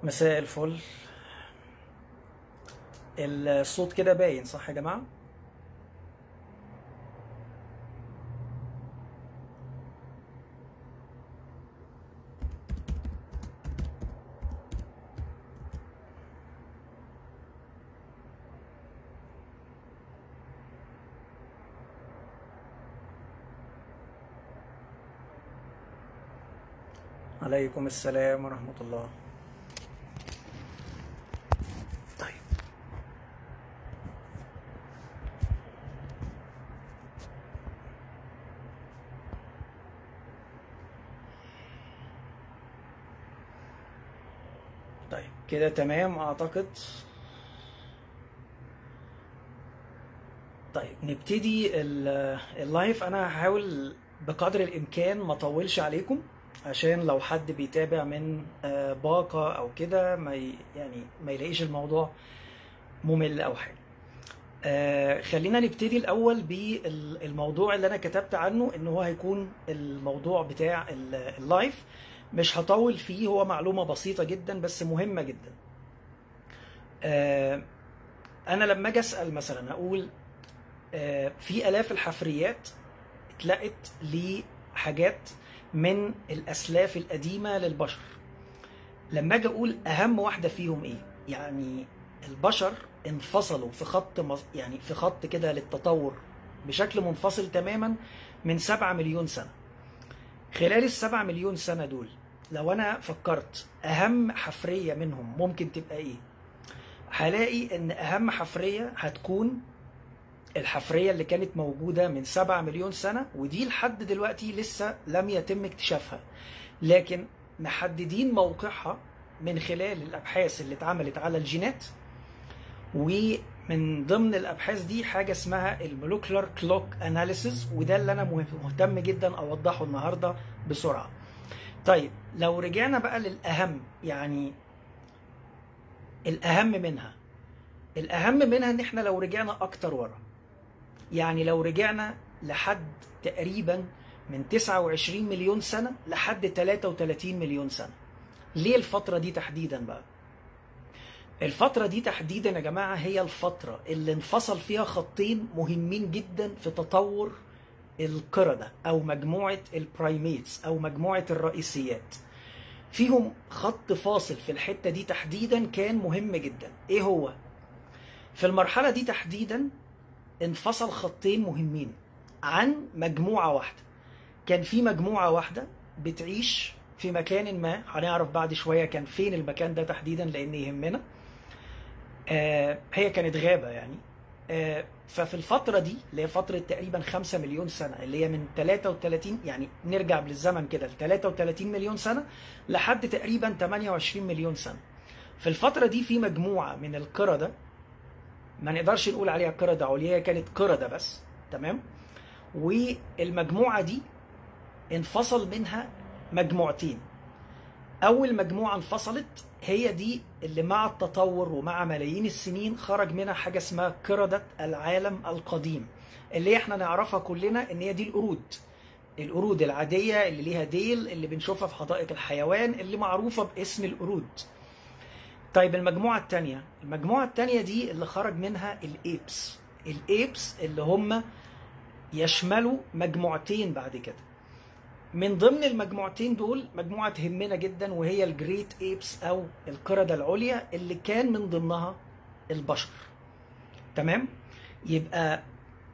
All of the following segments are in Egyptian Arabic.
مساء الفل الصوت كده باين صح يا جماعة؟ عليكم السلام ورحمة الله طيب طيب كده تمام أعتقد طيب نبتدي ال- اللايف أنا هحاول بقدر الإمكان ما أطولش عليكم عشان لو حد بيتابع من آه، باقة أو كده ما ي- يعني ما يلاقيش الموضوع ممل أو حاجة آه، خلينا نبتدي الأول بالموضوع اللي أنا كتبت عنه إن هو هيكون الموضوع بتاع ال- اللايف مش هطول فيه هو معلومة بسيطة جدا بس مهمة جدا آه، أنا لما أجي أسأل مثلا أقول آه، في آلاف الحفريات اتلقت لحاجات من الأسلاف القديمة للبشر لما أجي أقول أهم واحدة فيهم إيه يعني البشر انفصلوا في خط مص- يعني في خط كده للتطور بشكل منفصل تماما من سبعة مليون سنة خلال السبعة مليون سنة دول لو أنا فكرت أهم حفرية منهم ممكن تبقى إيه هلاقي إن أهم حفرية هتكون الحفرية اللي كانت موجودة من 7 مليون سنة ودي لحد دلوقتي لسه لم يتم اكتشافها لكن محددين موقعها من خلال الأبحاث اللي اتعملت على الجينات ومن ضمن الأبحاث دي حاجة اسمها المولكولار كلوك اناليسيز وده اللي أنا مه- مهتم جدا أوضحه النهاردة بسرعة طيب لو رجعنا بقى للأهم يعني الأهم منها الأهم منها إن إحنا لو رجعنا أكتر ورا يعني لو رجعنا لحد تقريبا من 29 مليون سنة لحد 33 مليون سنة ليه الفترة دي تحديدا بقى الفترة دي تحديدا يا جماعة هي الفترة اللي انفصل فيها خطين مهمين جدا في تطور القردة أو مجموعة البرايميتس أو مجموعة الرئيسيات فيهم خط فاصل في الحتة دي تحديدا كان مهم جدا إيه هو؟ في المرحلة دي تحديدا انفصل خطين مهمين عن مجموعة واحدة كان في مجموعة واحدة بتعيش في مكان ما هنعرف بعد شوية كان فين المكان ده تحديدا لأن يهمنا آه هي كانت غابة يعني آه ففي الفترة دي اللي هي فترة تقريبا 5 مليون سنة اللي هي من 33 يعني نرجع بالزمن كده ل 33 مليون سنة لحد تقريبا 28 مليون سنة في الفترة دي في مجموعة من القردة ما نقدرش نقول عليها قردة عليا هي كانت قردة بس تمام والمجموعة دي انفصل منها مجموعتين أول مجموعة انفصلت هي دي اللي مع التطور ومع ملايين السنين خرج منها حاجة اسمها قردة العالم القديم اللي احنا نعرفها كلنا ان هي دي القرود القرود العادية اللي ليها ديل اللي بنشوفها في حدائق الحيوان اللي معروفة باسم القرود طيب المجموعة التانية المجموعة التانية دي اللي خرج منها الايبس الايبس اللي هم يشملوا مجموعتين بعد كده من ضمن المجموعتين دول مجموعة تهمنا جدا وهي الجريت ايبس او القردة العليا اللي كان من ضمنها البشر تمام يبقى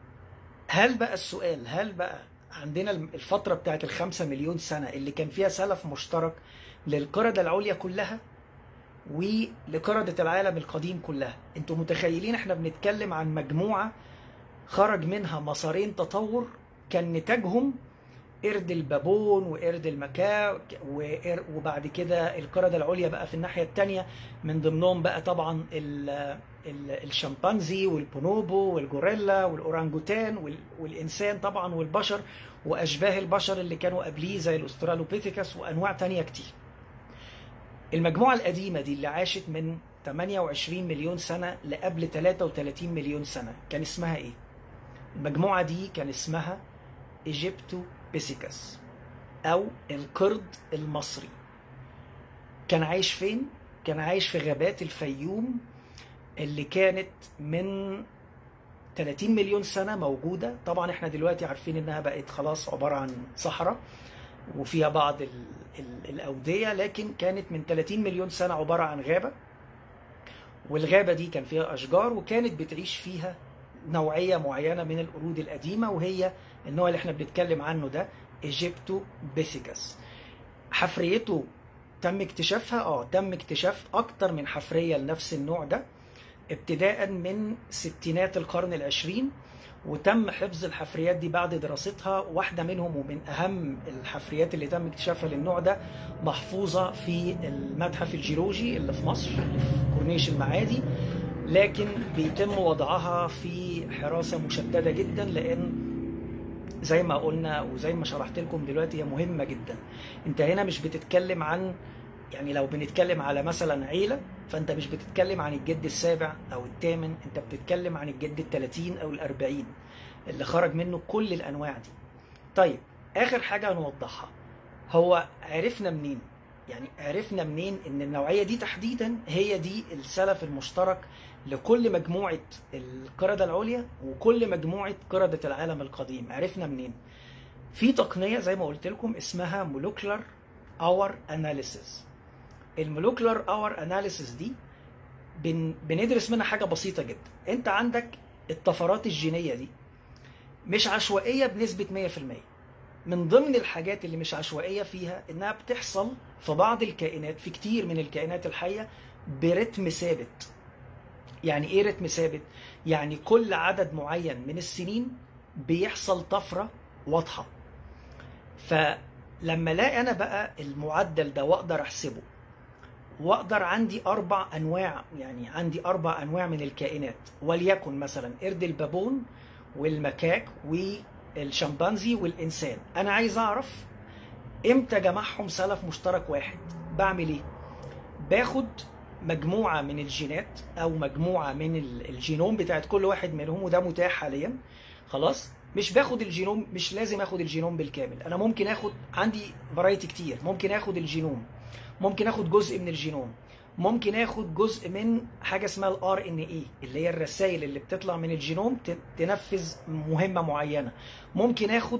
هل بقى السؤال هل بقى عندنا الفترة بتاعت الخمسة مليون سنة اللي كان فيها سلف مشترك للقردة العليا كلها ولقردة العالم القديم كلها انتوا متخيلين احنا بنتكلم عن مجموعة خرج منها مسارين تطور كان نتاجهم قرد البابون وقرد المكاو وقر- وبعد كده القردة العليا بقى في الناحية التانية من ضمنهم بقى طبعا ال ال الشمبانزي والبونوبو والجوريلا والأورانجوتان وال- والإنسان طبعا والبشر وأشباه البشر اللي كانوا قبليه زي الأسترالوبيثيكس وأنواع تانية كتير المجموعة القديمة دي اللي عاشت من 28 مليون سنة لقبل 33 مليون سنة كان اسمها ايه؟ المجموعة دي كان اسمها ايجيبتو بيسيكس أو القرد المصري كان عايش فين؟ كان عايش في غابات الفيوم اللي كانت من 30 مليون سنة موجودة طبعا احنا دلوقتي عارفين انها بقت خلاص عبارة عن صحراء وفيها بعض ال ال الأودية لكن كانت من 30 مليون سنة عبارة عن غابة والغابة دي كان فيها أشجار وكانت بتعيش فيها نوعية معينة من القرود القديمة وهي النوع اللي احنا بنتكلم عنه ده ايجيبتو بيثيكس حفريته تم اكتشافها اه تم اكتشاف اكتر من حفرية لنفس النوع ده ابتداء من ستينات القرن العشرين وتم حفظ الحفريات دي بعد دراستها واحدة منهم ومن أهم الحفريات اللي تم اكتشافها للنوع ده محفوظة في المتحف الجيولوجي اللي في مصر اللي في كورنيش المعادي لكن بيتم وضعها في حراسة مشددة جدا لأن زي ما قلنا وزي ما شرحت لكم دلوقتي هي مهمة جدا انت هنا مش بتتكلم عن يعني لو بنتكلم على مثلا عيلة فانت مش بتتكلم عن الجد السابع او الثامن انت بتتكلم عن الجد الثلاثين او الاربعين اللي خرج منه كل الانواع دي طيب اخر حاجة هنوضحها هو عرفنا منين يعني عرفنا منين ان النوعية دي تحديدا هي دي السلف المشترك لكل مجموعة القردة العليا وكل مجموعة قردة العالم القديم عرفنا منين في تقنية زي ما قلت لكم اسمها molecular اور اناليسيس المولوكولار اور اناليسيس دي بن بندرس منها حاجه بسيطه جدا انت عندك الطفرات الجينيه دي مش عشوائيه بنسبه 100% من ضمن الحاجات اللي مش عشوائيه فيها انها بتحصل في بعض الكائنات في كتير من الكائنات الحيه برتم ثابت يعني ايه رتم ثابت يعني كل عدد معين من السنين بيحصل طفره واضحه فلما الاقي انا بقى المعدل ده واقدر احسبه واقدر عندي اربع انواع يعني عندي اربع انواع من الكائنات وليكن مثلا قرد البابون والمكاك والشمبانزي والانسان انا عايز اعرف امتى جمعهم سلف مشترك واحد بعمل ايه باخد مجموعه من الجينات او مجموعه من الجينوم بتاعت كل واحد منهم وده متاح حاليا خلاص مش باخد الجينوم مش لازم اخد الجينوم بالكامل انا ممكن اخد عندي فرايتي كتير ممكن اخد الجينوم ممكن اخد جزء من الجينوم ممكن اخد جزء من حاجه اسمها الار ان اي اللي هي الرسائل اللي بتطلع من الجينوم تنفذ مهمه معينه ممكن اخد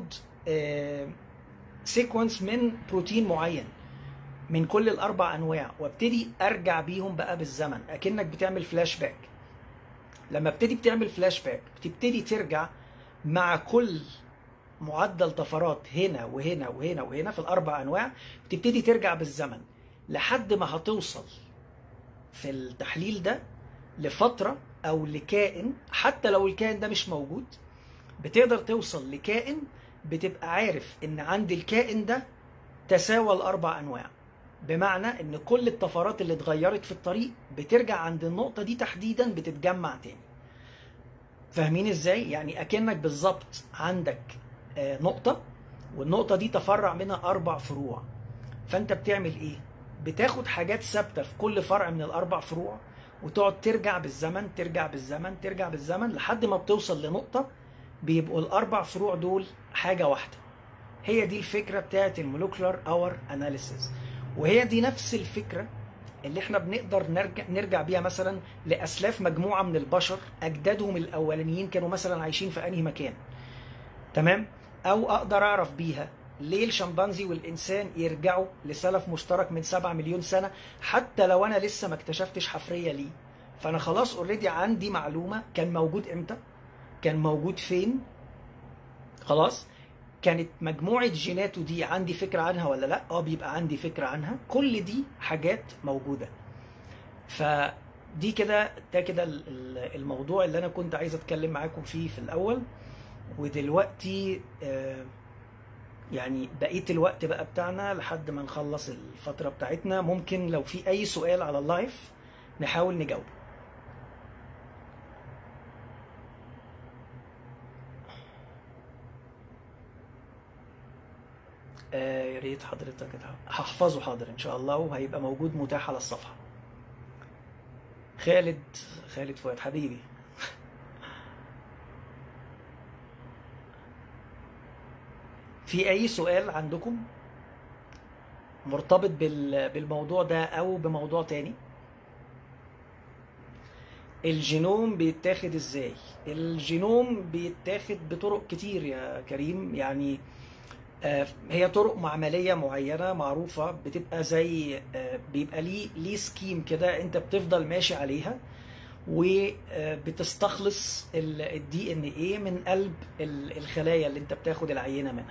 سيكونس من بروتين معين من كل الاربع انواع وابتدي ارجع بيهم بقى بالزمن اكنك بتعمل فلاش باك لما ابتدي بتعمل فلاش باك بتبتدي ترجع مع كل معدل طفرات هنا وهنا وهنا وهنا في الاربع انواع بتبتدي ترجع بالزمن لحد ما هتوصل في التحليل ده لفتره او لكائن حتى لو الكائن ده مش موجود بتقدر توصل لكائن بتبقى عارف ان عند الكائن ده تساوى الاربع انواع بمعنى ان كل الطفرات اللي اتغيرت في الطريق بترجع عند النقطه دي تحديدا بتتجمع تاني فاهمين ازاي يعني اكنك بالظبط عندك نقطه والنقطه دي تفرع منها اربع فروع فانت بتعمل ايه بتاخد حاجات ثابته في كل فرع من الاربع فروع وتقعد ترجع بالزمن ترجع بالزمن ترجع بالزمن لحد ما بتوصل لنقطه بيبقوا الاربع فروع دول حاجه واحده هي دي الفكره بتاعت المولوكولار اور اناليسيس وهي دي نفس الفكره اللي احنا بنقدر نرجع نرجع بيها مثلا لاسلاف مجموعه من البشر اجدادهم الاولانيين كانوا مثلا عايشين في انهي مكان تمام او اقدر اعرف بيها ليه الشمبانزي والانسان يرجعوا لسلف مشترك من 7 مليون سنه حتى لو انا لسه ما اكتشفتش حفريه ليه فانا خلاص اوريدي عندي معلومه كان موجود امتى كان موجود فين خلاص كانت مجموعة جيناته دي عندي فكرة عنها ولا لا؟ اه بيبقى عندي فكرة عنها، كل دي حاجات موجودة. فدي كده ده كده الموضوع اللي أنا كنت عايز أتكلم معاكم فيه في الأول ودلوقتي آه يعني بقية الوقت بقى بتاعنا لحد ما نخلص الفترة بتاعتنا ممكن لو في أي سؤال على اللايف نحاول نجاوب. آه يا ريت حضرتك هحفظه حاضر ان شاء الله وهيبقى موجود متاح على الصفحه خالد خالد فؤاد حبيبي في اي سؤال عندكم مرتبط بالموضوع ده او بموضوع تاني الجينوم بيتاخد ازاي الجينوم بيتاخد بطرق كتير يا كريم يعني آه، هي طرق معمليه معينه معروفه بتبقى زي آه، بيبقى ليه ليه سكيم كده انت بتفضل ماشي عليها وبتستخلص الدي ان ايه من قلب ال- الخلايا اللي انت بتاخد العينه منها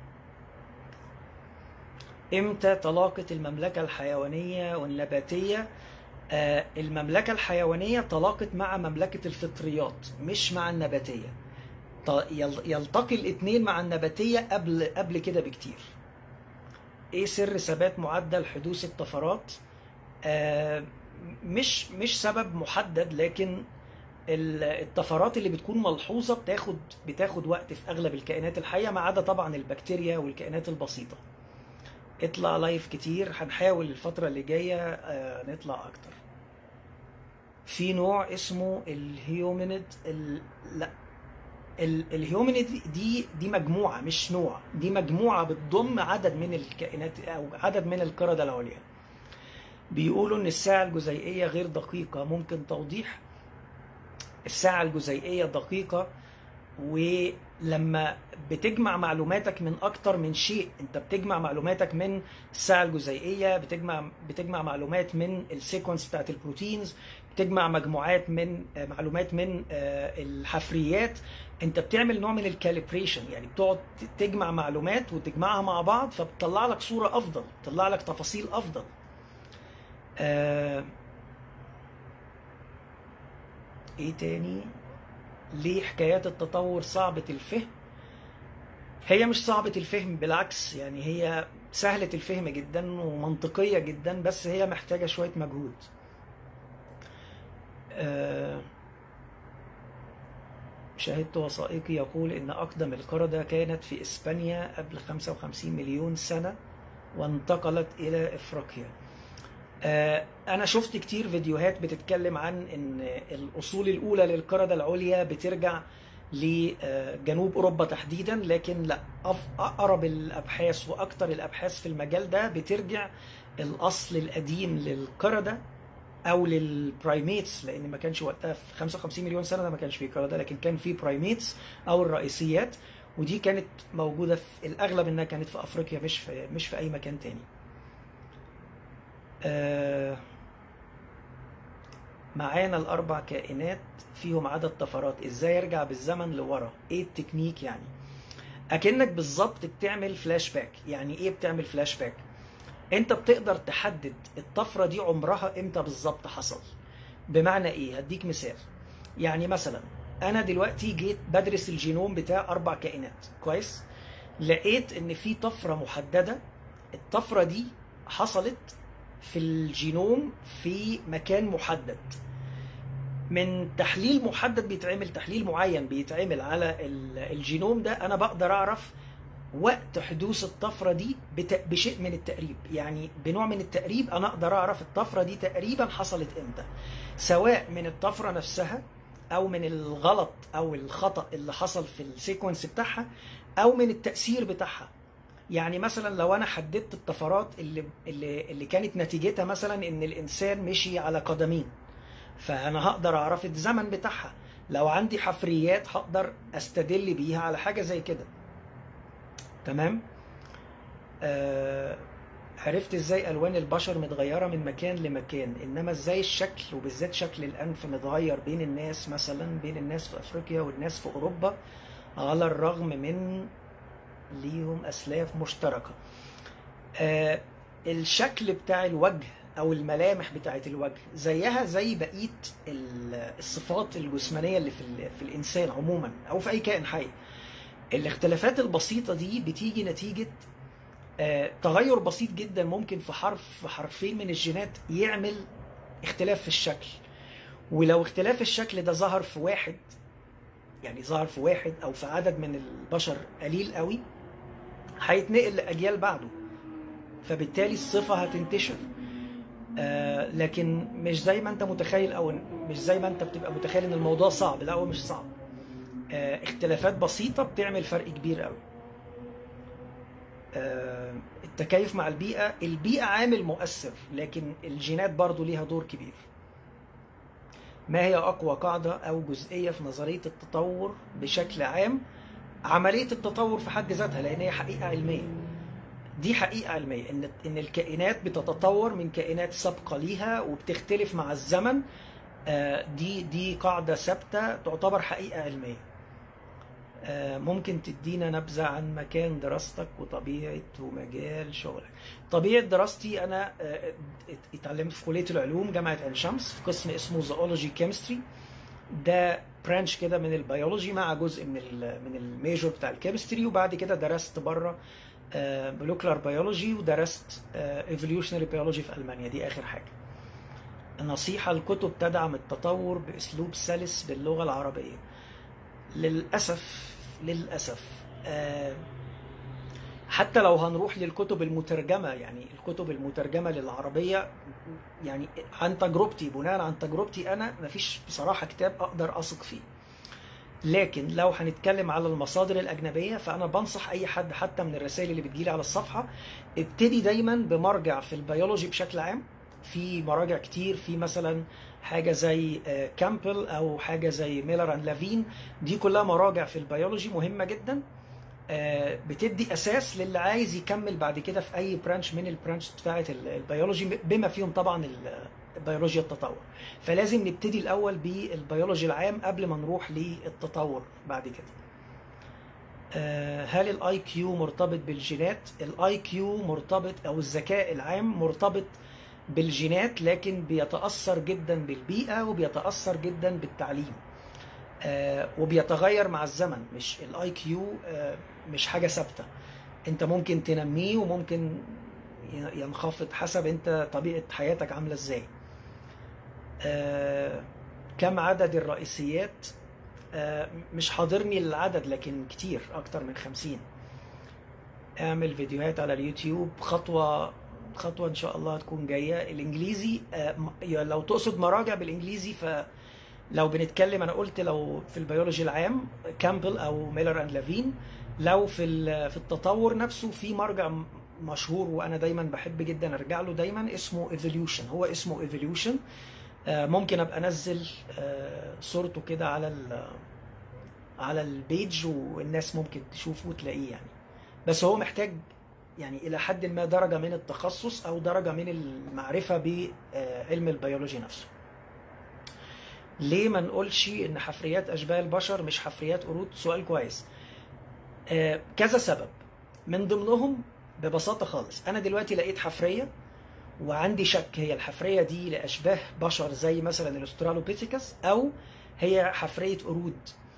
امتى تلاقت المملكه الحيوانيه والنباتيه آه، المملكه الحيوانيه تلاقت مع مملكه الفطريات مش مع النباتيه ط- يل- يلتقي الاثنين مع النباتيه قبل قبل كده بكتير ايه سر ثبات معدل حدوث الطفرات آه، مش مش سبب محدد لكن ال- الطفرات اللي بتكون ملحوظه بتاخد بتاخد وقت في اغلب الكائنات الحيه ما عدا طبعا البكتيريا والكائنات البسيطه اطلع لايف كتير هنحاول الفتره اللي جايه آه، نطلع اكتر في نوع اسمه الهيومينيد ال... لا ال- الهيومينيد دي دي مجموعه مش نوع دي مجموعه بتضم عدد من الكائنات او عدد من القرده العليا بيقولوا ان الساعه الجزيئيه غير دقيقه ممكن توضيح الساعه الجزيئيه دقيقه ولما بتجمع معلوماتك من اكتر من شيء انت بتجمع معلوماتك من الساعه الجزيئيه بتجمع بتجمع معلومات من السيكونس بتاعت البروتينز بتجمع مجموعات من آه، معلومات من آه، الحفريات انت بتعمل نوع من الكاليبريشن يعني بتقعد ت- تجمع معلومات وتجمعها مع بعض فبتطلع لك صوره افضل بتطلع لك تفاصيل افضل آه، ايه تاني ليه حكايات التطور صعبة الفهم هي مش صعبة الفهم بالعكس يعني هي سهلة الفهم جدا ومنطقية جدا بس هي محتاجة شوية مجهود آه، شاهدت وثائقي يقول إن أقدم القردة كانت في إسبانيا قبل 55 مليون سنة وانتقلت إلى إفريقيا آه، أنا شفت كتير فيديوهات بتتكلم عن إن الأصول الأولى للقردة العليا بترجع لجنوب أوروبا تحديدا لكن لا أف- أقرب الأبحاث وأكتر الأبحاث في المجال ده بترجع الأصل القديم للقردة او للبرايميتس لان ما كانش وقتها في 55 مليون سنه ده ما كانش فيه قرده لكن كان في برايميتس او الرئيسيات ودي كانت موجوده في الاغلب انها كانت في افريقيا مش في مش في اي مكان تاني. آه، معانا الاربع كائنات فيهم عدد طفرات ازاي ارجع بالزمن لورا؟ ايه التكنيك يعني؟ اكنك بالظبط بتعمل فلاش باك، يعني ايه بتعمل فلاش باك؟ انت بتقدر تحدد الطفره دي عمرها امتى بالظبط حصل بمعنى ايه هديك مثال يعني مثلا انا دلوقتي جيت بدرس الجينوم بتاع اربع كائنات كويس لقيت ان في طفره محدده الطفره دي حصلت في الجينوم في مكان محدد من تحليل محدد بيتعمل تحليل معين بيتعمل على ال- الجينوم ده انا بقدر اعرف وقت حدوث الطفره دي بت- بشيء من التقريب يعني بنوع من التقريب انا اقدر اعرف الطفره دي تقريبا حصلت امتى سواء من الطفره نفسها او من الغلط او الخطا اللي حصل في السيكونس بتاعها او من التاثير بتاعها يعني مثلا لو انا حددت الطفرات اللي اللي اللي كانت نتيجتها مثلا ان الانسان مشي على قدمين فانا هقدر اعرف الزمن بتاعها لو عندي حفريات هقدر استدل بيها على حاجه زي كده تمام آه عرفت ازاي الوان البشر متغيره من مكان لمكان انما ازاي الشكل وبالذات شكل الانف متغير بين الناس مثلا بين الناس في افريقيا والناس في اوروبا على الرغم من ليهم اسلاف مشتركه آه الشكل بتاع الوجه او الملامح بتاعت الوجه زيها زي بقيه ال- الصفات الجسمانيه اللي في ال- في الانسان عموما او في اي كائن حي الاختلافات البسيطة دي بتيجي نتيجة آه، تغير بسيط جدا ممكن في حرف في حرفين من الجينات يعمل اختلاف في الشكل ولو اختلاف الشكل ده ظهر في واحد يعني ظهر في واحد او في عدد من البشر قليل قوي هيتنقل لاجيال بعده فبالتالي الصفة هتنتشر آه لكن مش زي ما انت متخيل او مش زي ما انت بتبقى متخيل ان الموضوع صعب لا هو مش صعب آه، اختلافات بسيطة بتعمل فرق كبير قوي آه، التكيف مع البيئة البيئة عامل مؤثر لكن الجينات برضو ليها دور كبير ما هي اقوى قاعده او جزئيه في نظريه التطور بشكل عام عمليه التطور في حد ذاتها لان هي حقيقه علميه دي حقيقه علميه ان ان الكائنات بتتطور من كائنات سابقه ليها وبتختلف مع الزمن آه، دي دي قاعده ثابته تعتبر حقيقه علميه آه، ممكن تدينا نبذة عن مكان دراستك وطبيعة ومجال شغلك طبيعة دراستي أنا آه، ات- اتعلمت في كلية العلوم جامعة عين شمس في قسم اسمه زوولوجي كيمستري ده برانش كده من البيولوجي مع جزء من ال من الميجور بتاع الكيمستري وبعد كده درست بره مولكولار بيولوجي ودرست ايفوليوشنري بيولوجي في المانيا دي اخر حاجه النصيحه الكتب تدعم التطور باسلوب سلس باللغه العربيه للاسف للاسف آه، حتى لو هنروح للكتب المترجمه يعني الكتب المترجمه للعربيه يعني عن تجربتي بناء عن تجربتي انا مفيش بصراحه كتاب اقدر اثق فيه لكن لو هنتكلم على المصادر الأجنبية فأنا بنصح أي حد حتى من الرسائل اللي بتجيلي على الصفحة ابتدي دايما بمرجع في البيولوجي بشكل عام في مراجع كتير في مثلا حاجة زي آه، كامبل أو حاجة زي ميلر أند لافين دي كلها مراجع في البيولوجي مهمة جدا آه، بتدي أساس للي عايز يكمل بعد كده في أي برانش من البرانش بتاعة ال- البيولوجي بما فيهم طبعا ال- بيولوجيا التطور فلازم نبتدي الاول بالبيولوجي العام قبل ما نروح للتطور بعد كده آه، هل الاي كيو مرتبط بالجينات الاي كيو مرتبط او الذكاء العام مرتبط بالجينات لكن بيتاثر جدا بالبيئه وبيتاثر جدا بالتعليم آه، وبيتغير مع الزمن مش الاي كيو مش حاجه ثابته انت ممكن تنميه وممكن ينخفض حسب انت طبيعه حياتك عامله ازاي آه، كم عدد الرئيسيات آه، مش حاضرني العدد لكن كتير اكتر من خمسين اعمل فيديوهات على اليوتيوب خطوة خطوة ان شاء الله تكون جاية الانجليزي آه، م- يعني لو تقصد مراجع بالانجليزي فلو بنتكلم انا قلت لو في البيولوجي العام كامبل او ميلر اند لافين لو في ال- في التطور نفسه في مرجع م- مشهور وانا دايما بحب جدا ارجع له دايما اسمه ايفوليوشن هو اسمه ايفوليوشن ممكن ابقى انزل آه، صورته كده على ال على البيج والناس ممكن تشوفه وتلاقيه يعني بس هو محتاج يعني الى حد ما درجه من التخصص او درجه من المعرفه بعلم البيولوجي نفسه ليه ما نقولش ان حفريات اشباه البشر مش حفريات قرود سؤال كويس آه، كذا سبب من ضمنهم ببساطه خالص انا دلوقتي لقيت حفريه وعندي شك هي الحفريه دي لاشباه بشر زي مثلا الاسترالوبيثيكس او هي حفريه قرود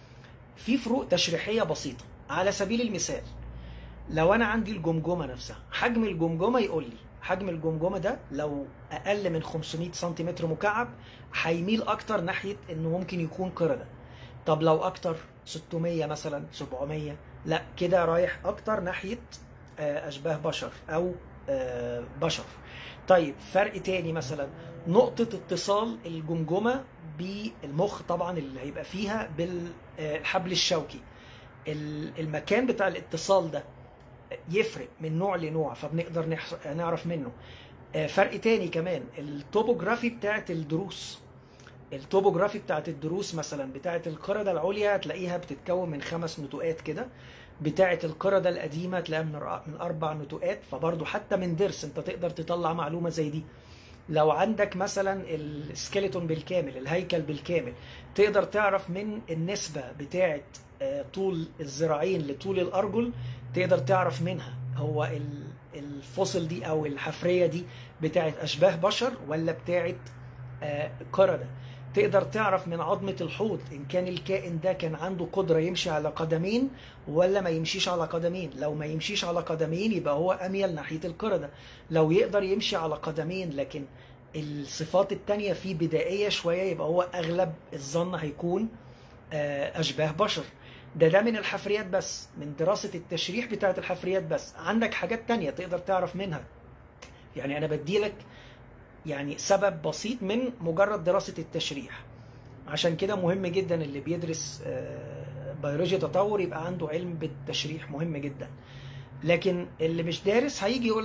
في فروق تشريحيه بسيطه على سبيل المثال لو انا عندي الجمجمه نفسها حجم الجمجمه يقول لي حجم الجمجمه ده لو اقل من 500 سنتيمتر مكعب هيميل اكتر ناحيه انه ممكن يكون قرده طب لو اكتر 600 مثلا 700 لا كده رايح اكتر ناحيه آه، اشباه بشر او آه، بشر طيب فرق تاني مثلا نقطة اتصال الجمجمة بالمخ طبعا اللي هيبقى فيها بالحبل الشوكي ال- المكان بتاع الاتصال ده يفرق من نوع لنوع فبنقدر نحس- نعرف منه آه، فرق تاني كمان التوبوجرافي بتاعت الدروس التوبوجرافي بتاعت الدروس مثلا بتاعت القردة العليا هتلاقيها بتتكون من خمس نتوءات كده بتاعت القردة القديمة تلاقيها من أر- من أربع نتوءات فبرضو حتى من ضرس أنت تقدر تطلع معلومة زي دي لو عندك مثلا السكيلتون بالكامل الهيكل بالكامل تقدر تعرف من النسبة بتاعت آه، طول الذراعين لطول الأرجل تقدر تعرف منها هو ال- الفصل دي أو الحفرية دي بتاعت أشباه بشر ولا بتاعت آه، قردة تقدر تعرف من عظمة الحوض إن كان الكائن ده كان عنده قدرة يمشي على قدمين ولا ما يمشيش على قدمين لو ما يمشيش على قدمين يبقى هو أميل ناحية القردة لو يقدر يمشي على قدمين لكن الصفات التانية فيه بدائية شوية يبقى هو أغلب الظن هيكون آه، أشباه بشر ده ده من الحفريات بس من دراسة التشريح بتاعت الحفريات بس عندك حاجات تانية تقدر تعرف منها يعني أنا بديلك يعني سبب بسيط من مجرد دراسة التشريح عشان كده مهم جدا اللي بيدرس آه، بيولوجيا تطور يبقى عنده علم بالتشريح مهم جدا لكن اللي مش دارس هيجي يقول لك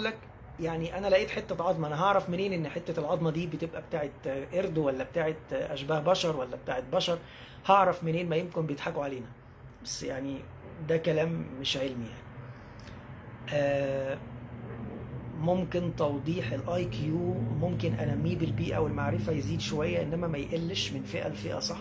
يعني انا لقيت حته عظمه انا هعرف منين ان حته العظمه دي بتبقى بتاعت قرد ولا بتاعت اشباه بشر ولا بتاعت بشر هعرف منين ما يمكن بيضحكوا علينا بس يعني ده كلام مش علمي يعني آه ممكن توضيح الاي كيو ممكن انميه بالبيئه والمعرفه يزيد شويه انما ما يقلش من فئه لفئه صح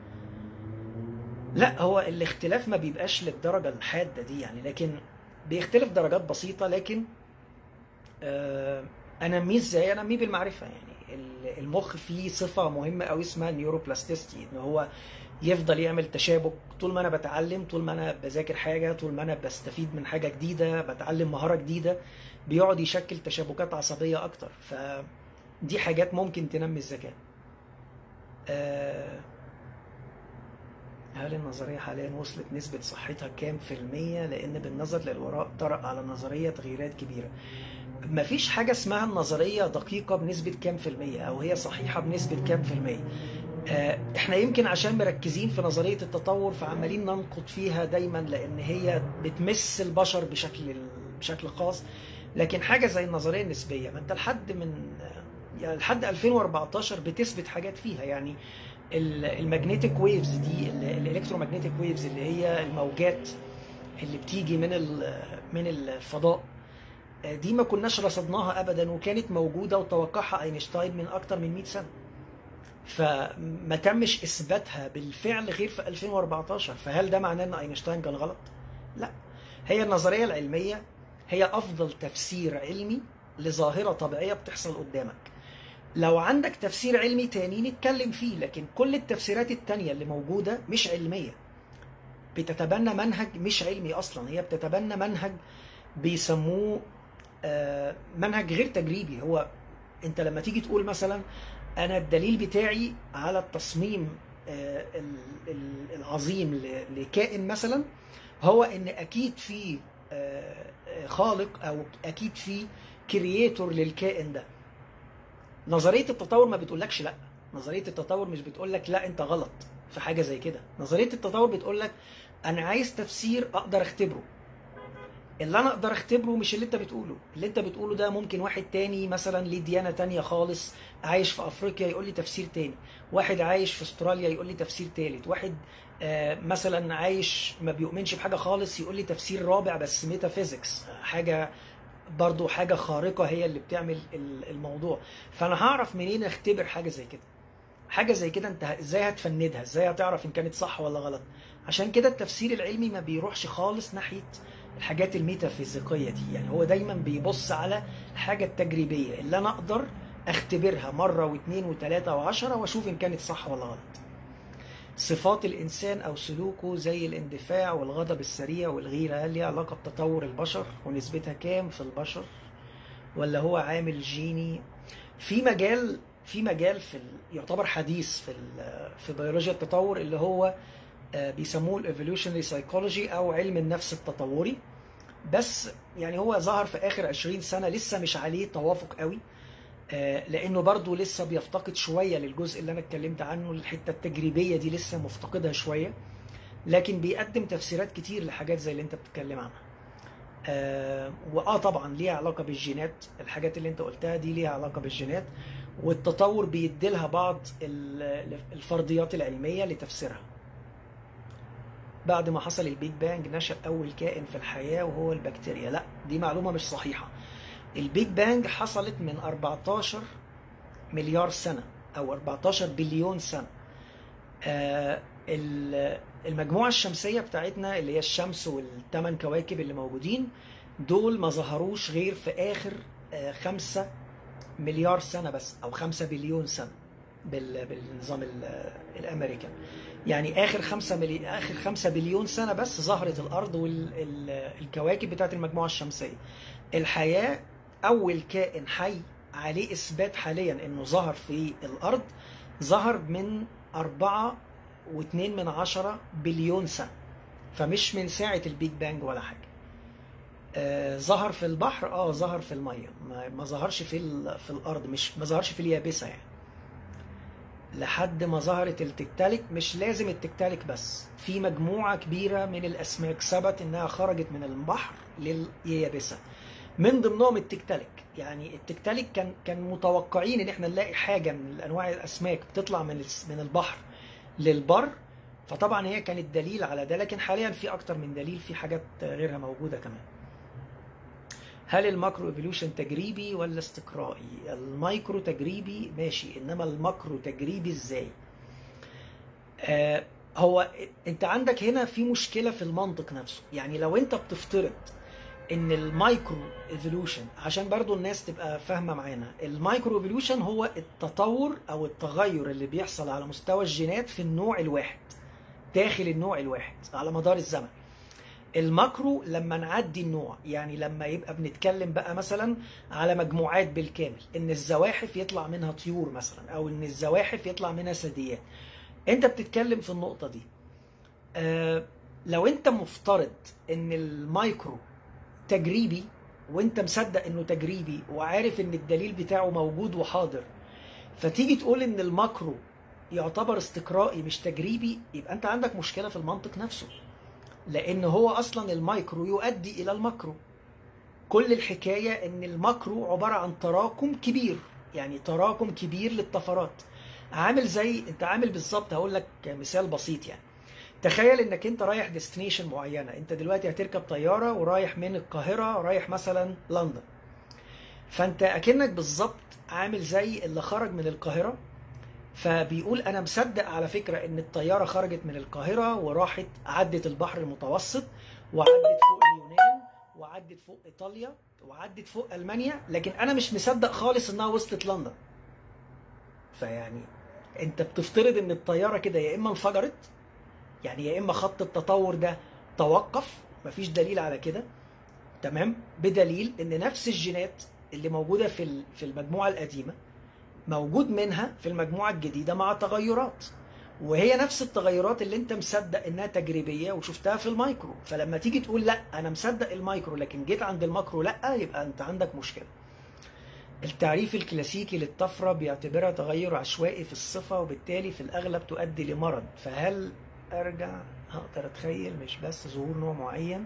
لا هو الاختلاف ما بيبقاش للدرجه الحاده دي يعني لكن بيختلف درجات بسيطه لكن آه انميه ازاي انميه بالمعرفه يعني المخ فيه صفه مهمه قوي اسمها النيوروبلاستيستي ان هو يفضل يعمل تشابك طول ما انا بتعلم طول ما انا بذاكر حاجه طول ما انا بستفيد من حاجه جديده بتعلم مهاره جديده بيقعد يشكل تشابكات عصبيه اكتر فدي حاجات ممكن تنمي الذكاء آه هل النظرية حاليا وصلت نسبة صحتها كام في المية لأن بالنظر للوراء طرأ على النظرية تغييرات كبيرة مفيش حاجة اسمها النظرية دقيقة بنسبة كام في المية أو هي صحيحة بنسبة كام في المية احنا يمكن عشان مركزين في نظريه التطور فعمالين ننقد فيها دايما لان هي بتمس البشر بشكل بشكل خاص لكن حاجه زي النظريه النسبيه ما انت لحد من يعني لحد 2014 بتثبت حاجات فيها يعني المagnetic ويفز دي الالكترومagnetic ويفز اللي هي الموجات اللي بتيجي من من الفضاء دي ما كناش رصدناها ابدا وكانت موجوده وتوقعها اينشتاين من اكتر من 100 سنه فما تمش اثباتها بالفعل غير في 2014 فهل ده معناه ان اينشتاين كان غلط لا هي النظريه العلميه هي افضل تفسير علمي لظاهره طبيعيه بتحصل قدامك لو عندك تفسير علمي تاني نتكلم فيه لكن كل التفسيرات التانية اللي موجودة مش علمية بتتبنى منهج مش علمي أصلا هي بتتبنى منهج بيسموه منهج غير تجريبي هو انت لما تيجي تقول مثلا انا الدليل بتاعي على التصميم العظيم لكائن مثلا هو ان اكيد في خالق او اكيد في كرييتور للكائن ده نظريه التطور ما بتقولكش لا نظريه التطور مش بتقولك لا انت غلط في حاجه زي كده نظريه التطور بتقولك انا عايز تفسير اقدر اختبره اللي انا اقدر اختبره مش اللي انت بتقوله اللي انت بتقوله ده ممكن واحد تاني مثلا ليه ديانه تانية خالص عايش في افريقيا يقول لي تفسير تاني واحد عايش في استراليا يقول لي تفسير تالت واحد آه مثلا عايش ما بيؤمنش بحاجه خالص يقول لي تفسير رابع بس ميتافيزيكس حاجه برضو حاجه خارقه هي اللي بتعمل الموضوع فانا هعرف منين اختبر حاجه زي كده حاجه زي كده انت ازاي هتفندها ازاي هتعرف ان كانت صح ولا غلط عشان كده التفسير العلمي ما بيروحش خالص ناحيه الحاجات الميتافيزيقيه دي يعني هو دايما بيبص على الحاجه التجريبيه اللي انا اقدر اختبرها مره واثنين وثلاثه وعشره واشوف ان كانت صح ولا غلط صفات الانسان او سلوكه زي الاندفاع والغضب السريع والغيره هل ليها علاقه بتطور البشر ونسبتها كام في البشر ولا هو عامل جيني في مجال في مجال في يعتبر حديث في في بيولوجيا التطور اللي هو بيسموه الايفولوشنري سايكولوجي او علم النفس التطوري بس يعني هو ظهر في اخر 20 سنه لسه مش عليه توافق قوي لانه برضه لسه بيفتقد شويه للجزء اللي انا اتكلمت عنه الحته التجريبيه دي لسه مفتقدها شويه لكن بيقدم تفسيرات كتير لحاجات زي اللي انت بتتكلم عنها آه واه طبعا ليها علاقه بالجينات الحاجات اللي انت قلتها دي ليها علاقه بالجينات والتطور بيديلها بعض الفرضيات العلميه لتفسيرها بعد ما حصل البيج بانج نشأ أول كائن في الحياة وهو البكتيريا لا دي معلومة مش صحيحة البيج بانج حصلت من 14 مليار سنة أو 14 بليون سنة آه المجموعة الشمسية بتاعتنا اللي هي الشمس والثمان كواكب اللي موجودين دول ما ظهروش غير في آخر آه خمسة مليار سنة بس أو خمسة بليون سنة بالنظام الامريكان يعني اخر خمسة ملي... اخر خمسة بليون سنه بس ظهرت الارض والكواكب بتاعت المجموعه الشمسيه الحياه اول كائن حي عليه اثبات حاليا انه ظهر في الارض ظهر من أربعة واتنين من عشرة بليون سنة فمش من ساعة البيج بانج ولا حاجة آه ظهر في البحر اه ظهر في المية ما, ما ظهرش في, في الأرض مش ما ظهرش في اليابسة يعني لحد ما ظهرت التكتالك مش لازم التكتالك بس في مجموعة كبيرة من الأسماك ثبت إنها خرجت من البحر لليابسة من ضمنهم التكتالك يعني التكتاليك كان كان متوقعين ان احنا نلاقي حاجه من انواع الاسماك بتطلع من الس- من البحر للبر فطبعا هي كانت دليل على ده لكن حاليا في اكتر من دليل في حاجات غيرها موجوده كمان هل الماكرو ايفولوشن تجريبي ولا استقرائي المايكرو تجريبي ماشي انما الماكرو تجريبي ازاي آه هو انت عندك هنا في مشكله في المنطق نفسه يعني لو انت بتفترض ان المايكرو ايفولوشن عشان برضو الناس تبقى فاهمه معانا المايكرو ايفولوشن هو التطور او التغير اللي بيحصل على مستوى الجينات في النوع الواحد داخل النوع الواحد على مدار الزمن الماكرو لما نعدي النوع يعني لما يبقى بنتكلم بقى مثلا على مجموعات بالكامل ان الزواحف يطلع منها طيور مثلا او ان الزواحف يطلع منها ثدييات انت بتتكلم في النقطه دي آه لو انت مفترض ان المايكرو تجريبي وانت مصدق انه تجريبي وعارف ان الدليل بتاعه موجود وحاضر فتيجي تقول ان الماكرو يعتبر استقرائي مش تجريبي يبقى انت عندك مشكله في المنطق نفسه لان هو اصلا المايكرو يؤدي الى الماكرو كل الحكايه ان الماكرو عباره عن تراكم كبير يعني تراكم كبير للطفرات عامل زي انت عامل بالظبط هقول لك مثال بسيط يعني تخيل انك انت رايح ديستنيشن معينه انت دلوقتي هتركب طياره ورايح من القاهره رايح مثلا لندن فانت اكنك بالظبط عامل زي اللي خرج من القاهره فبيقول انا مصدق على فكره ان الطياره خرجت من القاهره وراحت عدت البحر المتوسط وعدت فوق اليونان وعدت فوق ايطاليا وعدت فوق المانيا لكن انا مش مصدق خالص انها وصلت لندن فيعني انت بتفترض ان الطياره كده يا اما انفجرت يعني يا اما خط التطور ده توقف مفيش دليل على كده تمام بدليل ان نفس الجينات اللي موجوده في ال- في المجموعه القديمه موجود منها في المجموعه الجديده مع تغيرات وهي نفس التغيرات اللي انت مصدق انها تجريبيه وشفتها في المايكرو فلما تيجي تقول لا انا مصدق المايكرو لكن جيت عند الماكرو لا يبقى انت عندك مشكله التعريف الكلاسيكي للطفرة بيعتبرها تغير عشوائي في الصفة وبالتالي في الأغلب تؤدي لمرض فهل أرجع هقدر أتخيل مش بس ظهور نوع معين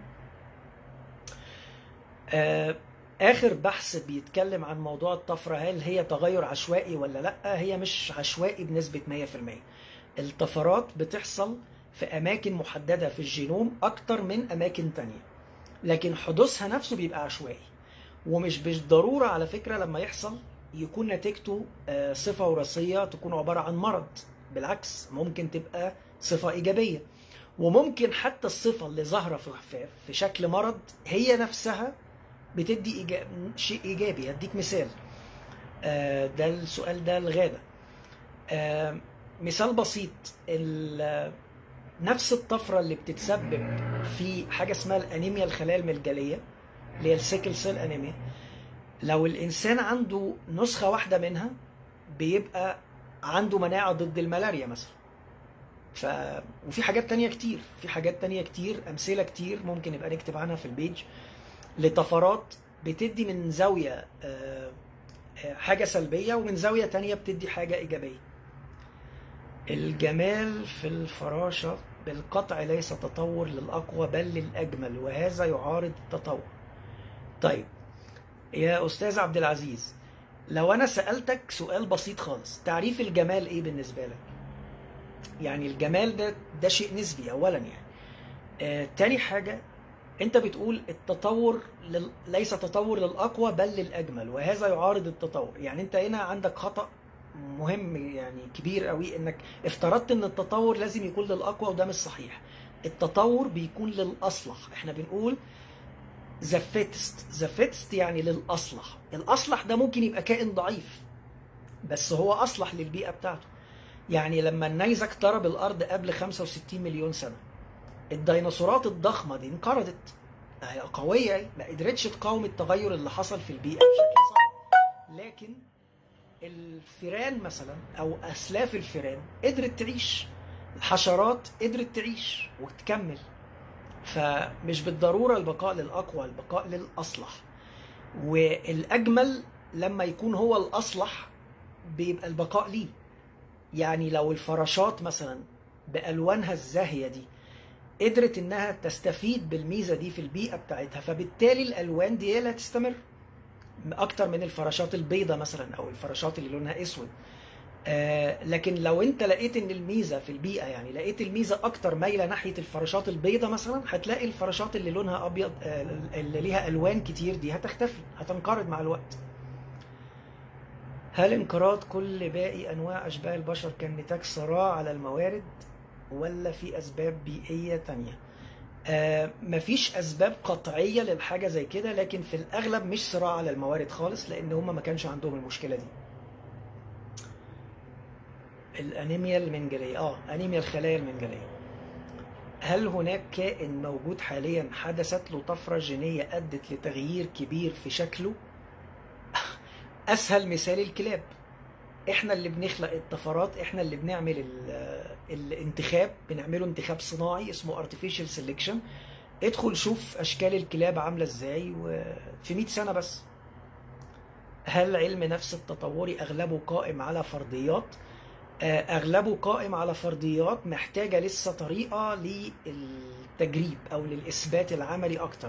آه، آخر بحث بيتكلم عن موضوع الطفرة هل هي تغير عشوائي ولا لأ هي مش عشوائي بنسبة 100% الطفرات بتحصل في أماكن محددة في الجينوم أكتر من أماكن تانية لكن حدوثها نفسه بيبقى عشوائي ومش بالضرورة على فكرة لما يحصل يكون نتيجته آه، صفة وراثية تكون عبارة عن مرض بالعكس ممكن تبقى صفة إيجابية وممكن حتى الصفة اللي ظاهرة في- في- في شكل مرض هي نفسها بتدي إيجا... شيء إيجابي هديك مثال آه، ده السؤال ده الغابة آه، مثال بسيط ال- نفس الطفرة اللي بتتسبب في حاجة اسمها الأنيميا الخلايا الملجلية اللي هي السيكل سيل أنيميا لو الإنسان عنده نسخة واحدة منها بيبقى عنده مناعة ضد الملاريا مثلا ف... وفي حاجات تانية كتير في حاجات تانية كتير أمثلة كتير ممكن نبقى نكتب عنها في البيج لطفرات بتدي من زاوية آه، آه، حاجة سلبية ومن زاوية تانية بتدي حاجة إيجابية الجمال في الفراشة بالقطع ليس تطور للأقوى بل للأجمل وهذا يعارض التطور طيب يا أستاذ عبد العزيز لو أنا سألتك سؤال بسيط خالص تعريف الجمال إيه بالنسبة لك يعني الجمال ده ده شيء نسبي أولا يعني آه تاني حاجة أنت بتقول التطور لل... ليس تطور للأقوى بل للأجمل وهذا يعارض التطور يعني أنت هنا عندك خطأ مهم يعني كبير قوي انك افترضت ان التطور لازم يكون للاقوى وده مش صحيح التطور بيكون للاصلح احنا بنقول ذا فيتست ذا فيتست يعني للاصلح الاصلح ده ممكن يبقى كائن ضعيف بس هو اصلح للبيئه بتاعته يعني لما النيزك ضرب الارض قبل 65 مليون سنه الديناصورات الضخمه دي انقرضت هي قويه ما قدرتش تقاوم التغير اللي حصل في البيئه بشكل صعب لكن الفيران مثلا او اسلاف الفيران قدرت تعيش الحشرات قدرت تعيش وتكمل فمش بالضروره البقاء للاقوى البقاء للاصلح والاجمل لما يكون هو الاصلح بيبقى البقاء ليه يعني لو الفراشات مثلا بالوانها الزاهيه دي قدرت انها تستفيد بالميزه دي في البيئه بتاعتها فبالتالي الالوان دي هي اللي هتستمر اكتر من الفراشات البيضاء مثلا او الفراشات اللي لونها اسود آه، لكن لو انت لقيت ان الميزه في البيئه يعني لقيت الميزه اكتر مايله ناحيه الفراشات البيضاء مثلا هتلاقي الفراشات اللي لونها ابيض آه، اللي ليها الوان كتير دي هتختفي هتنقرض مع الوقت هل انقراض كل باقي انواع اشباه البشر كان نتاج صراع على الموارد ولا في اسباب بيئيه تانية آه مفيش اسباب قطعيه للحاجه زي كده لكن في الاغلب مش صراع على الموارد خالص لان هم ما كانش عندهم المشكله دي الانيميا المنجليه اه انيميا الخلايا المنجليه هل هناك كائن موجود حاليا حدثت له طفره جينيه ادت لتغيير كبير في شكله اسهل مثال الكلاب احنا اللي بنخلق الطفرات احنا اللي بنعمل ال- الانتخاب بنعمله انتخاب صناعي اسمه artificial selection ادخل شوف اشكال الكلاب عامله ازاي وفي 100 سنه بس هل علم نفس التطوري اغلبه قائم على فرضيات آه، اغلبه قائم على فرضيات محتاجه لسه طريقه للتجريب او للاثبات العملي اكتر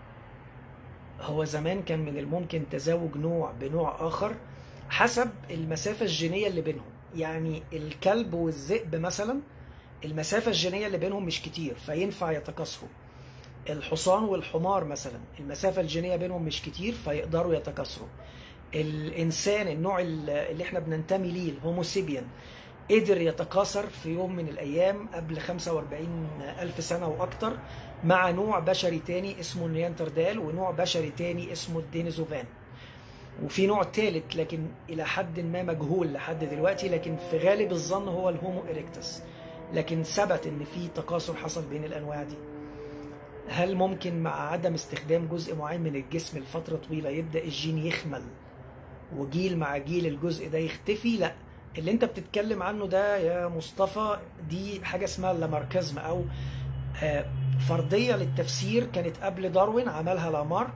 هو زمان كان من الممكن تزاوج نوع بنوع اخر حسب المسافه الجينيه اللي بينهم يعني الكلب والذئب مثلا المسافه الجينيه اللي بينهم مش كتير فينفع يتكاثروا الحصان والحمار مثلا المسافه الجينيه بينهم مش كتير فيقدروا يتكاثروا الانسان النوع اللي احنا بننتمي ليه الهوموسيبيان قدر يتكاثر في يوم من الايام قبل 45 الف سنه واكتر مع نوع بشري تاني اسمه النيانتردال ونوع بشري تاني اسمه الدينيزوفان وفي نوع ثالث لكن الى حد ما مجهول لحد دلوقتي لكن في غالب الظن هو الهومو اريكتس لكن ثبت ان في تكاثر حصل بين الانواع دي هل ممكن مع عدم استخدام جزء معين من الجسم لفتره طويله يبدا الجين يخمل وجيل مع جيل الجزء ده يختفي لا اللي انت بتتكلم عنه ده يا مصطفى دي حاجه اسمها اللاماركزم او آه، فرضيه للتفسير كانت قبل داروين عملها لامارك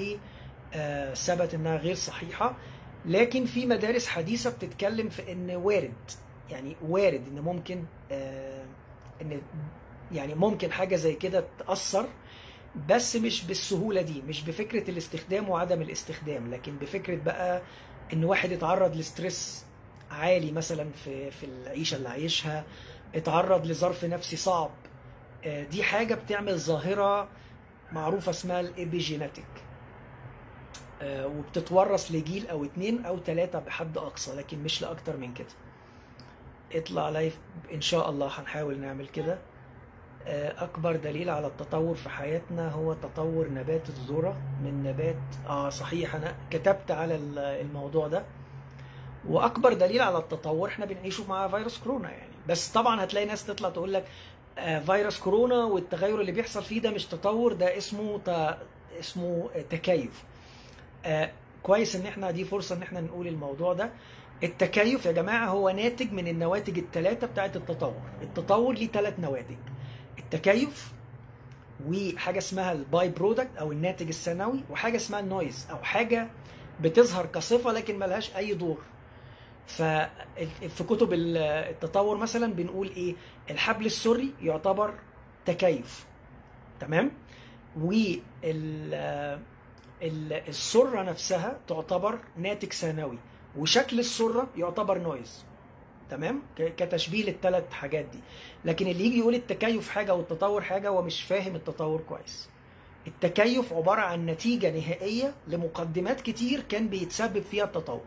وثبت انها غير صحيحه لكن في مدارس حديثه بتتكلم في ان وارد يعني وارد ان ممكن آه، ان يعني ممكن حاجه زي كده تاثر بس مش بالسهوله دي مش بفكره الاستخدام وعدم الاستخدام لكن بفكره بقى ان واحد اتعرض لستريس عالي مثلا في في العيشه اللي عايشها اتعرض لظرف نفسي صعب آه، دي حاجه بتعمل ظاهره معروفه اسمها الابيجيناتيك آه، وبتتورث لجيل او اتنين او تلاتة بحد اقصى لكن مش لاكتر من كده اطلع لايف ان شاء الله هنحاول نعمل كده آه، اكبر دليل على التطور في حياتنا هو تطور نبات الذرة من نبات اه صحيح انا كتبت على ال- الموضوع ده واكبر دليل على التطور احنا بنعيشه مع فيروس كورونا يعني بس طبعا هتلاقي ناس تطلع تقول لك آه، فيروس كورونا والتغير اللي بيحصل فيه ده مش تطور ده اسمه ت... اسمه تكيف آه، كويس ان احنا دي فرصه ان احنا نقول الموضوع ده التكيف يا جماعه هو ناتج من النواتج الثلاثه بتاعت التطور التطور ليه ثلاث نواتج التكيف وحاجه اسمها الباي برودكت او الناتج الثانوي وحاجه اسمها النويز او حاجه بتظهر كصفه لكن ملهاش اي دور ففي كتب التطور مثلا بنقول ايه الحبل السري يعتبر تكيف تمام وال ال- السره نفسها تعتبر ناتج ثانوي وشكل السره يعتبر نويز تمام ك- كتشبيه للثلاث حاجات دي لكن اللي يجي يقول التكيف حاجه والتطور حاجه هو مش فاهم التطور كويس التكيف عباره عن نتيجه نهائيه لمقدمات كتير كان بيتسبب فيها التطور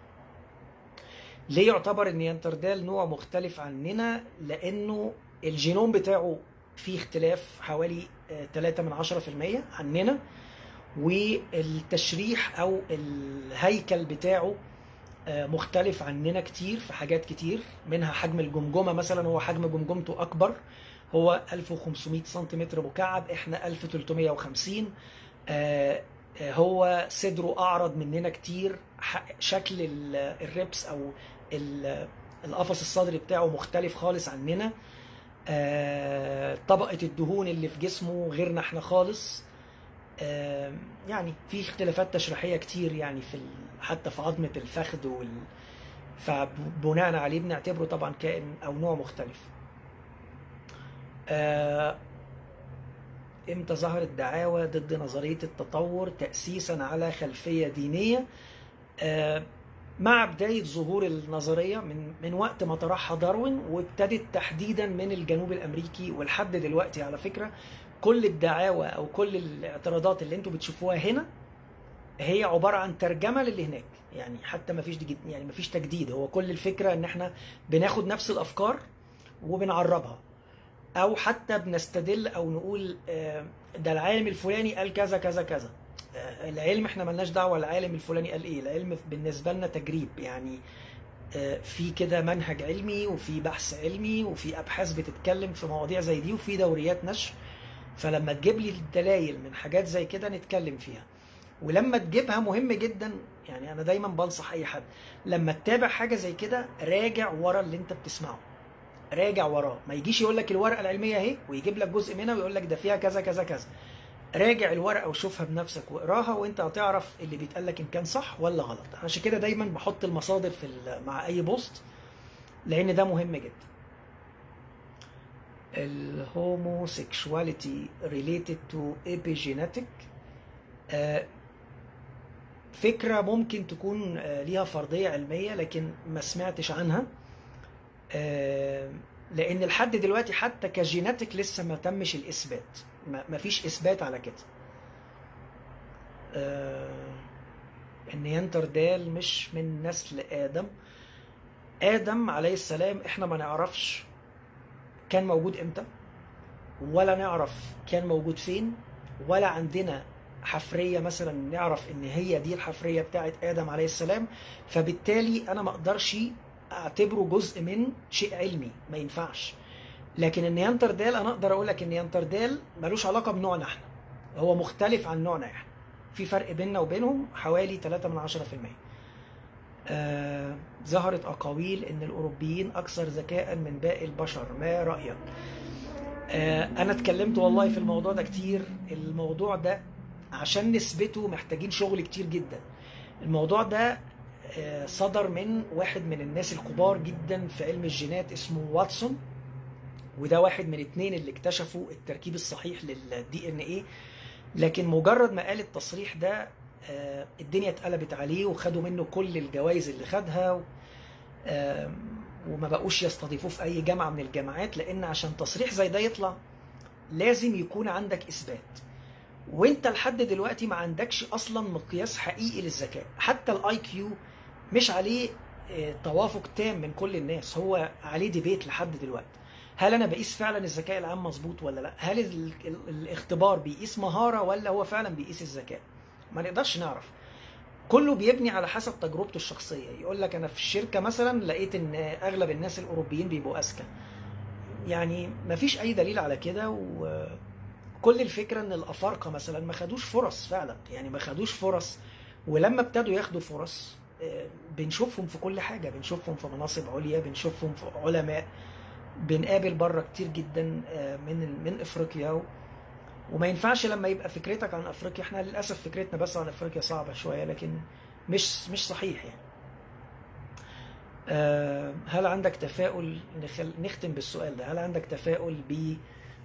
ليه يعتبر النيانتردال نوع مختلف عننا لانه الجينوم بتاعه فيه اختلاف حوالي آه، 3 من 10% عننا والتشريح او الهيكل بتاعه آه، مختلف عننا كتير في حاجات كتير منها حجم الجمجمه مثلا هو حجم جمجمته اكبر هو 1500 سنتيمتر مكعب احنا 1350 آه، آه، هو صدره اعرض مننا كتير ح- شكل ال- الريبس او ال- القفص الصدري بتاعه مختلف خالص عننا آه، طبقة الدهون اللي في جسمه غيرنا احنا خالص آه، يعني في اختلافات تشريحية كتير يعني في ال- حتى في عظمة الفخذ وال فبناء عليه بنعتبره طبعا كائن او نوع مختلف. آه، امتى ظهرت دعاوى ضد نظريه التطور تاسيسا على خلفيه دينيه آه، مع بدايه ظهور النظريه من من وقت ما طرحها داروين وابتدت تحديدا من الجنوب الامريكي ولحد دلوقتي على فكره كل الدعاوى او كل الاعتراضات اللي انتم بتشوفوها هنا هي عباره عن ترجمه للي هناك يعني حتى ما فيش يعني ما فيش تجديد هو كل الفكره ان احنا بناخد نفس الافكار وبنعربها او حتى بنستدل او نقول آه، ده العالم الفلاني قال كذا كذا كذا آه، العلم احنا ملناش دعوه العالم الفلاني قال ايه العلم بالنسبه لنا تجريب يعني آه، في كده منهج علمي وفي بحث علمي وفي ابحاث بتتكلم في مواضيع زي دي وفي دوريات نشر فلما تجيب لي الدلائل من حاجات زي كده نتكلم فيها ولما تجيبها مهم جدا يعني انا دايما بنصح اي حد لما تتابع حاجه زي كده راجع ورا اللي انت بتسمعه راجع وراه ما يجيش يقول لك الورقه العلميه اهي ويجيب لك جزء منها ويقول لك ده فيها كذا كذا كذا راجع الورقه وشوفها بنفسك واقراها وانت هتعرف اللي بيتقال لك ان كان صح ولا غلط عشان كده دايما بحط المصادر في مع اي بوست لان ده مهم جدا الهوموسيكشواليتي ريليتد تو epigenetic آه، فكرة ممكن تكون آه، ليها فرضية علمية لكن ما سمعتش عنها آه، لأن لحد دلوقتي حتى كجيناتيك لسه ما تمش الإثبات ما فيش إثبات على كده النياندرتال مش من نسل آدم آدم عليه السلام إحنا ما نعرفش كان موجود إمتى ولا نعرف كان موجود فين ولا عندنا حفريه مثلا نعرف ان هي دي الحفريه بتاعت ادم عليه السلام فبالتالي انا ما اقدرش اعتبره جزء من شيء علمي ما ينفعش لكن النيانتردال انا اقدر اقول لك النيانتردال ملوش علاقه بنوعنا احنا هو مختلف عن نوعنا احنا في فرق بيننا وبينهم حوالي 3 من 10% آه ظهرت اقاويل ان الاوروبيين اكثر ذكاء من باقي البشر ما رايك آه انا اتكلمت والله في الموضوع ده كتير الموضوع ده عشان نثبته محتاجين شغل كتير جدا الموضوع ده آه، صدر من واحد من الناس الكبار جدا في علم الجينات اسمه واتسون وده واحد من اتنين اللي اكتشفوا التركيب الصحيح للدي ان ايه لكن مجرد ما قال التصريح ده آه، الدنيا اتقلبت عليه وخدوا منه كل الجوائز اللي خدها وما بقوش يستضيفوه في اي جامعه من الجامعات لان عشان تصريح زي ده يطلع لازم يكون عندك اثبات وانت لحد دلوقتي ما عندكش اصلا مقياس حقيقي للذكاء حتى الاي كيو مش عليه آه، توافق تام من كل الناس هو عليه ديبيت لحد دلوقتي هل انا بقيس فعلا الذكاء العام مظبوط ولا لا هل الاختبار بيقيس مهاره ولا هو فعلا بيقيس الذكاء ما نقدرش نعرف كله بيبني على حسب تجربته الشخصيه يقول لك انا في الشركه مثلا لقيت ان اغلب الناس الاوروبيين بيبقوا اذكى يعني ما فيش اي دليل على كده و كل الفكره ان الافارقه مثلا ما خدوش فرص فعلا يعني ما خدوش فرص ولما ابتدوا ياخدوا فرص آه، بنشوفهم في كل حاجه بنشوفهم في مناصب عليا بنشوفهم في علماء بنقابل بره كتير جدا آه، من من افريقيا وما ينفعش لما يبقى فكرتك عن افريقيا احنا للاسف فكرتنا بس عن افريقيا صعبه شويه لكن مش مش صحيح يعني آه، هل عندك تفاؤل نختم بالسؤال ده هل عندك تفاؤل ب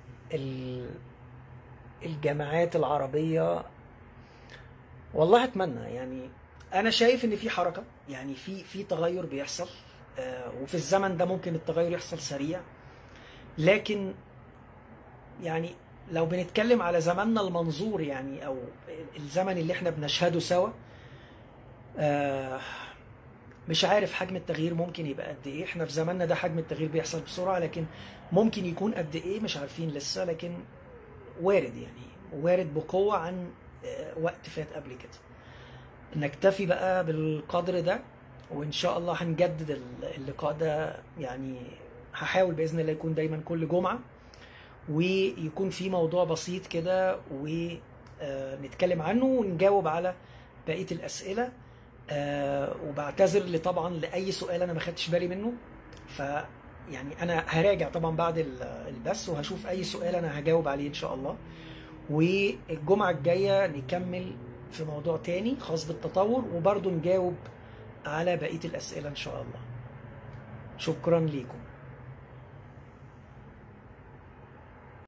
الجامعات العربية والله اتمنى يعني انا شايف ان في حركة يعني في في تغير بيحصل آه، وفي الزمن ده ممكن التغير يحصل سريع لكن يعني لو بنتكلم على زماننا المنظور يعني او الزمن اللي احنا بنشهده سوا آه، مش عارف حجم التغيير ممكن يبقى قد ايه احنا في زماننا ده حجم التغيير بيحصل بسرعه لكن ممكن يكون قد ايه مش عارفين لسه لكن وارد يعني وارد بقوة عن آه، وقت فات قبل كده نكتفي بقى بالقدر ده وإن شاء الله هنجدد اللقاء ده يعني هحاول بإذن الله يكون دايما كل جمعة ويكون في موضوع بسيط كده ونتكلم آه، عنه ونجاوب على بقية الأسئلة آه، وبعتذر طبعا لأي سؤال أنا ما خدتش بالي منه ف يعني انا هراجع طبعا بعد البث وهشوف اي سؤال انا هجاوب عليه ان شاء الله والجمعه الجايه نكمل في موضوع تاني خاص بالتطور وبرضه نجاوب على بقيه الاسئله ان شاء الله شكرا ليكم